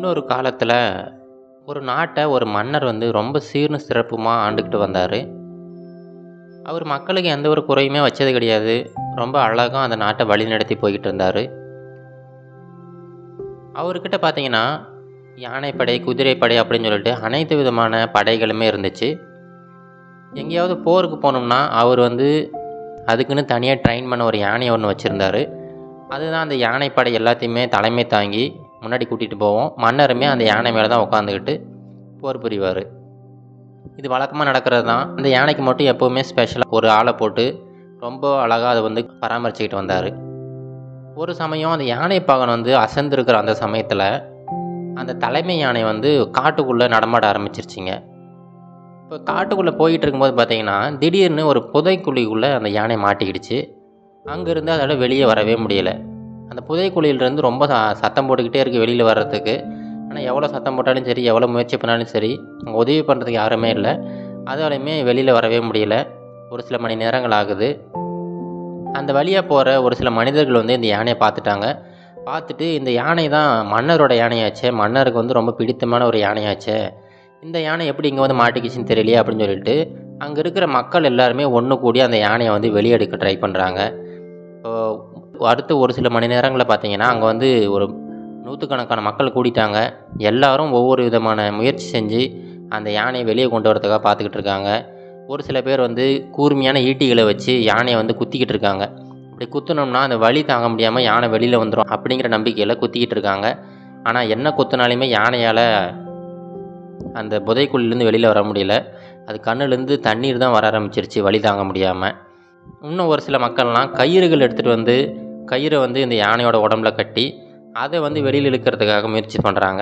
முன்னொரு காலத்தில் ஒரு நாட்டை ஒரு மன்னர் வந்து ரொம்ப சீர்னு சிறப்புமாக ஆண்டுக்கிட்டு வந்தார் அவர் மக்களுக்கு எந்த ஒரு குறையுமே வச்சது கிடையாது ரொம்ப அழகாக அந்த நாட்டை வழிநடத்தி போய்கிட்டு இருந்தார் அவர்கிட்ட பார்த்தீங்கன்னா யானைப்படை குதிரைப்படை அப்படின்னு சொல்லிட்டு அனைத்து விதமான படைகளுமே இருந்துச்சு எங்கேயாவது போருக்கு போனோம்னா அவர் வந்து அதுக்குன்னு தனியாக ட்ரெயின் பண்ண ஒரு யானையை ஒன்று வச்சுருந்தாரு அதுதான் அந்த யானைப்படை எல்லாத்தையுமே தலைமை தாங்கி முன்னாடி கூட்டிகிட்டு போவோம் மன்னருமே அந்த யானை மேலே தான் உட்காந்துக்கிட்டு போர் புரிவார் இது வழக்கமாக நடக்கிறது தான் அந்த யானைக்கு மட்டும் எப்போவுமே ஸ்பெஷலாக ஒரு ஆளை போட்டு ரொம்ப அழகாக அதை வந்து பராமரிச்சுக்கிட்டு வந்தார் ஒரு சமயம் அந்த யானை பாகன் வந்து அசந்திருக்கிற அந்த சமயத்தில் அந்த தலைமை யானை வந்து காட்டுக்குள்ளே நடமாட ஆரம்பிச்சிருச்சிங்க இப்போ காட்டுக்குள்ளே போயிட்டு இருக்கும்போது பார்த்தீங்கன்னா திடீர்னு ஒரு புதைக்குழிக்குள்ளே அந்த யானை மாட்டிக்கிடுச்சு அங்கேருந்து அதோட வெளியே வரவே முடியலை அந்த புதைக்குழியிலேருந்து ரொம்ப ச- சத்தம் போட்டுக்கிட்டே இருக்குது வெளியில் வர்றதுக்கு ஆனால் எவ்வளோ சத்தம் போட்டாலும் சரி எவ்வளோ முயற்சி பண்ணாலும் சரி அங்கே உதவி பண்ணுறதுக்கு யாருமே இல்லை அதாலையுமே வெளியில் வரவே முடியல ஒரு சில மணி நேரங்கள் ஆகுது அந்த வழியாக போகிற ஒரு சில மனிதர்கள் வந்து இந்த யானையை பார்த்துட்டாங்க பார்த்துட்டு இந்த யானை தான் மன்னரோட யானையாச்சே மன்னருக்கு வந்து ரொம்ப பிடித்தமான ஒரு யானையாச்சே இந்த யானை எப்படி இங்கே வந்து மாட்டிக்கிச்சுன்னு தெரியலையே அப்படின்னு சொல்லிட்டு அங்கே இருக்கிற மக்கள் எல்லாருமே ஒன்று கூடி அந்த யானையை வந்து வெளியெடுக்க ட்ரை பண்ணுறாங்க இப்போ அடுத்து ஒரு சில மணி நேரங்களில் பார்த்தீங்கன்னா அங்கே வந்து ஒரு நூற்றுக்கணக்கான மக்கள் கூடிட்டாங்க எல்லாரும் ஒவ்வொரு விதமான முயற்சி செஞ்சு அந்த யானையை வெளியே கொண்டு வரதுக்காக பார்த்துக்கிட்டு இருக்காங்க ஒரு சில பேர் வந்து கூர்மையான ஈட்டிகளை வச்சு யானையை வந்து குத்திக்கிட்டு இருக்காங்க அப்படி குத்துனோம்னா அந்த வலி தாங்க முடியாமல் யானை வெளியில் வந்துடும் அப்படிங்கிற நம்பிக்கையில் குத்திக்கிட்டு இருக்காங்க ஆனால் என்ன குத்துனாலுமே யானையால் அந்த புதைக்குழிலேருந்து வெளியில் வர முடியல அது கண்ணுலேருந்து தண்ணீர் தான் வர ஆரம்பிச்சிருச்சு வலி தாங்க முடியாமல் இன்னும் ஒரு சில மக்கள்லாம் கயிறுகள் எடுத்துகிட்டு வந்து கயிறை வந்து இந்த யானையோட உடம்புல கட்டி அதை வந்து வெளியில் இழுக்கிறதுக்காக முயற்சி பண்ணுறாங்க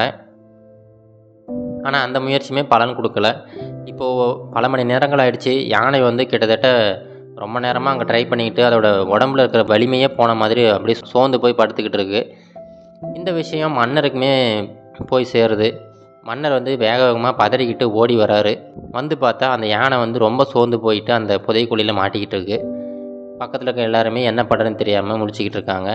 ஆனால் அந்த முயற்சியுமே பலன் கொடுக்கல இப்போது பல மணி நேரங்கள் ஆயிடுச்சு யானை வந்து கிட்டத்தட்ட ரொம்ப நேரமாக அங்கே ட்ரை பண்ணிக்கிட்டு அதோட உடம்புல இருக்கிற வலிமையே போன மாதிரி அப்படியே சோர்ந்து போய் படுத்துக்கிட்டு இருக்கு இந்த விஷயம் மன்னருக்குமே போய் சேருது மன்னர் வந்து வேக வேகமாக பதறிக்கிட்டு ஓடி வராரு வந்து பார்த்தா அந்த யானை வந்து ரொம்ப சோர்ந்து போயிட்டு அந்த புதைக்குழியில் மாட்டிக்கிட்டு இருக்கு பக்கத்தில் இருக்க எல்லாருமே என்ன பண்ணுறதுன்னு தெரியாமல் முழிச்சிக்கிட்டு இருக்காங்க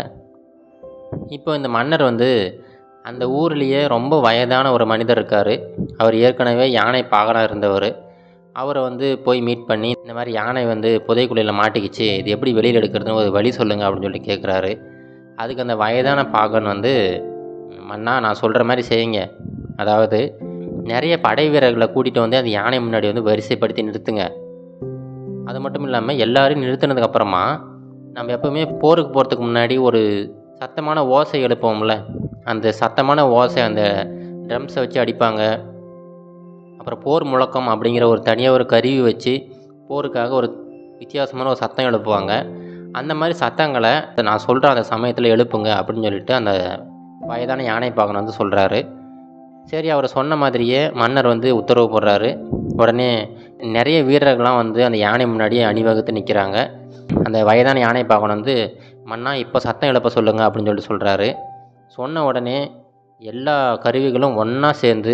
இப்போ இந்த மன்னர் வந்து அந்த ஊர்லேயே ரொம்ப வயதான ஒரு மனிதர் இருக்கார் அவர் ஏற்கனவே யானை பாகனாக இருந்தவர் அவரை வந்து போய் மீட் பண்ணி இந்த மாதிரி யானை வந்து புதைக்குழியில் மாட்டிக்கிச்சு இது எப்படி வெளியில் எடுக்கிறதுன்னு ஒரு வழி சொல்லுங்க அப்படின்னு சொல்லி கேட்குறாரு அதுக்கு அந்த வயதான பாகன் வந்து மன்னா நான் சொல்கிற மாதிரி செய்யுங்க அதாவது நிறைய படை வீரர்களை கூட்டிகிட்டு வந்து அந்த யானை முன்னாடி வந்து வரிசைப்படுத்தி நிறுத்துங்க அது மட்டும் இல்லாமல் எல்லாரையும் நிறுத்தினதுக்கு அப்புறமா நம்ம எப்பவுமே போருக்கு போகிறதுக்கு முன்னாடி ஒரு சத்தமான ஓசை எழுப்போம்ல அந்த சத்தமான ஓசை அந்த ட்ரம்ஸை வச்சு அடிப்பாங்க அப்புறம் போர் முழக்கம் அப்படிங்கிற ஒரு தனியாக ஒரு கருவி வச்சு போருக்காக ஒரு வித்தியாசமான ஒரு சத்தம் எழுப்புவாங்க அந்த மாதிரி சத்தங்களை நான் சொல்கிற அந்த சமயத்தில் எழுப்புங்க அப்படின்னு சொல்லிட்டு அந்த வயதான யானை பாகன் வந்து சொல்கிறாரு சரி அவர் சொன்ன மாதிரியே மன்னர் வந்து உத்தரவு போடுறாரு உடனே நிறைய வீரர்கள்லாம் வந்து அந்த யானை முன்னாடியே அணிவகுத்து நிற்கிறாங்க அந்த வயதான யானை பாகன் வந்து மன்னா இப்போ சத்தம் எழுப்ப சொல்லுங்க அப்படின்னு சொல்லிட்டு சொல்கிறாரு சொன்ன உடனே எல்லா கருவிகளும் ஒன்றா சேர்ந்து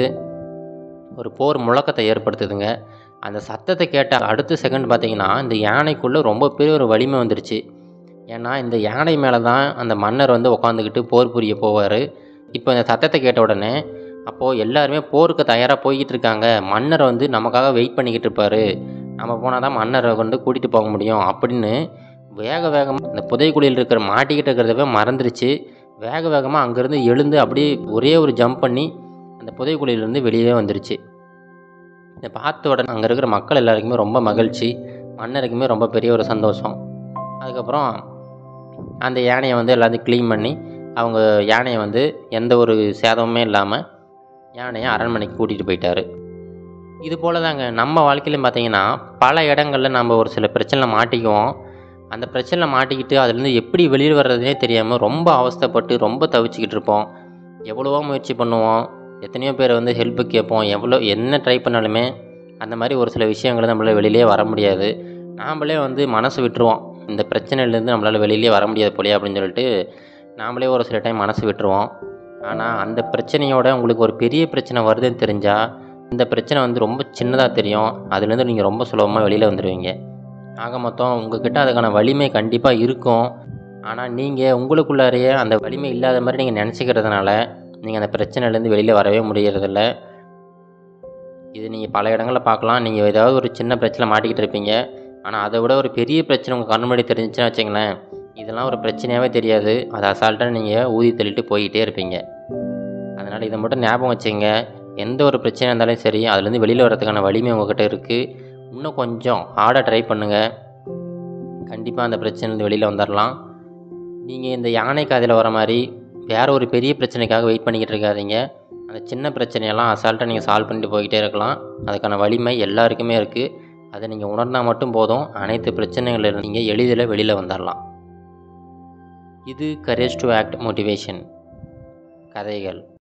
ஒரு போர் முழக்கத்தை ஏற்படுத்துதுங்க அந்த சத்தத்தை கேட்ட அடுத்த செகண்ட் பார்த்தீங்கன்னா இந்த யானைக்குள்ளே ரொம்ப பெரிய ஒரு வலிமை வந்துருச்சு ஏன்னா இந்த யானை மேலே தான் அந்த மன்னர் வந்து உட்காந்துக்கிட்டு போர் புரிய போவார் இப்போ இந்த சத்தத்தை கேட்ட உடனே அப்போது எல்லாருமே போருக்கு தயாராக போய்கிட்டு இருக்காங்க மன்னர் வந்து நமக்காக வெயிட் பண்ணிக்கிட்டு இருப்பாரு நம்ம போனால் தான் மன்னரை வந்து கூட்டிகிட்டு போக முடியும் அப்படின்னு வேக வேகமாக இந்த புதைக்குழியில் இருக்கிற மாட்டிக்கிட்டு இருக்கிறதவே மறந்துருச்சு வேக வேகமாக அங்கேருந்து எழுந்து அப்படியே ஒரே ஒரு ஜம்ப் பண்ணி அந்த புதைக்குழியிலேருந்து வெளியே வந்துருச்சு இதை பார்த்த உடனே அங்கே இருக்கிற மக்கள் எல்லாருக்குமே ரொம்ப மகிழ்ச்சி மன்னருக்குமே ரொம்ப பெரிய ஒரு சந்தோஷம் அதுக்கப்புறம் அந்த யானையை வந்து எல்லாத்தையும் க்ளீன் பண்ணி அவங்க யானையை வந்து எந்த ஒரு சேதமுமே இல்லாமல் யானையை அரண்மனைக்கு கூட்டிகிட்டு போயிட்டாரு இது போல தாங்க நம்ம வாழ்க்கையிலும் பார்த்தீங்கன்னா பல இடங்களில் நம்ம ஒரு சில பிரச்சனை மாட்டிக்குவோம் அந்த பிரச்சனையில் மாட்டிக்கிட்டு அதுலேருந்து எப்படி வெளியில் வர்றதுனே தெரியாமல் ரொம்ப அவஸ்தைப்பட்டு ரொம்ப தவிச்சிக்கிட்டு இருப்போம் எவ்வளவோ முயற்சி பண்ணுவோம் எத்தனையோ பேர் வந்து ஹெல்ப்பு கேட்போம் எவ்வளோ என்ன ட்ரை பண்ணாலுமே அந்த மாதிரி ஒரு சில விஷயங்களை நம்மளால் வெளியிலே வர முடியாது நாமளே வந்து மனசு விட்டுருவோம் இந்த பிரச்சனையிலேருந்து நம்மளால் வெளியிலே வர முடியாது போலயே அப்படின்னு சொல்லிட்டு நாமளே ஒரு சில டைம் மனசு விட்டுருவோம் ஆனால் அந்த பிரச்சனையோட உங்களுக்கு ஒரு பெரிய பிரச்சனை வருதுன்னு தெரிஞ்சால் இந்த பிரச்சனை வந்து ரொம்ப சின்னதாக தெரியும் அதுலேருந்து நீங்கள் ரொம்ப சுலபமாக வெளியில் வந்துடுவீங்க ஆக மொத்தம் உங்ககிட்ட அதுக்கான வலிமை கண்டிப்பாக இருக்கும் ஆனால் நீங்கள் உங்களுக்குள்ளாரையே அந்த வலிமை இல்லாத மாதிரி நீங்கள் நினச்சிக்கிறதுனால நீங்கள் அந்த பிரச்சனையிலேருந்து வெளியில் வரவே முடியறதில்ல இது நீங்கள் பல இடங்களில் பார்க்கலாம் நீங்கள் ஏதாவது ஒரு சின்ன பிரச்சனை மாட்டிக்கிட்டு இருப்பீங்க ஆனால் அதை விட ஒரு பெரிய பிரச்சனை உங்கள் கண்ணு முன்னாடி தெரிஞ்சுச்சுன்னா வச்சுங்களேன் இதெல்லாம் ஒரு பிரச்சனையாகவே தெரியாது அதை அசால்ட்டாக நீங்கள் ஊதி தள்ளிட்டு போய்கிட்டே இருப்பீங்க அதனால் இதை மட்டும் ஞாபகம் வச்சுங்க எந்த ஒரு பிரச்சனையாக இருந்தாலும் சரி அதுலேருந்து வெளியில் வரதுக்கான வலிமை உங்கள்கிட்ட இருக்குது இன்னும் கொஞ்சம் ஹார்டாக ட்ரை பண்ணுங்கள் கண்டிப்பாக அந்த பிரச்சனைலேருந்து வெளியில் வந்துடலாம் நீங்கள் இந்த யானை காதில் வர மாதிரி வேற ஒரு பெரிய பிரச்சனைக்காக வெயிட் பண்ணிக்கிட்டு இருக்காதீங்க அந்த சின்ன பிரச்சனையெல்லாம் அசால்ட்டாக நீங்கள் சால்வ் பண்ணிட்டு போய்கிட்டே இருக்கலாம் அதுக்கான வலிமை எல்லாருக்குமே இருக்குது அதை நீங்கள் உணர்ந்தால் மட்டும் போதும் அனைத்து பிரச்சனைகளில் நீங்கள் எளிதில் வெளியில் வந்துடலாம் இது கரேஜ் டு ஆக்ட் மோட்டிவேஷன் கதைகள்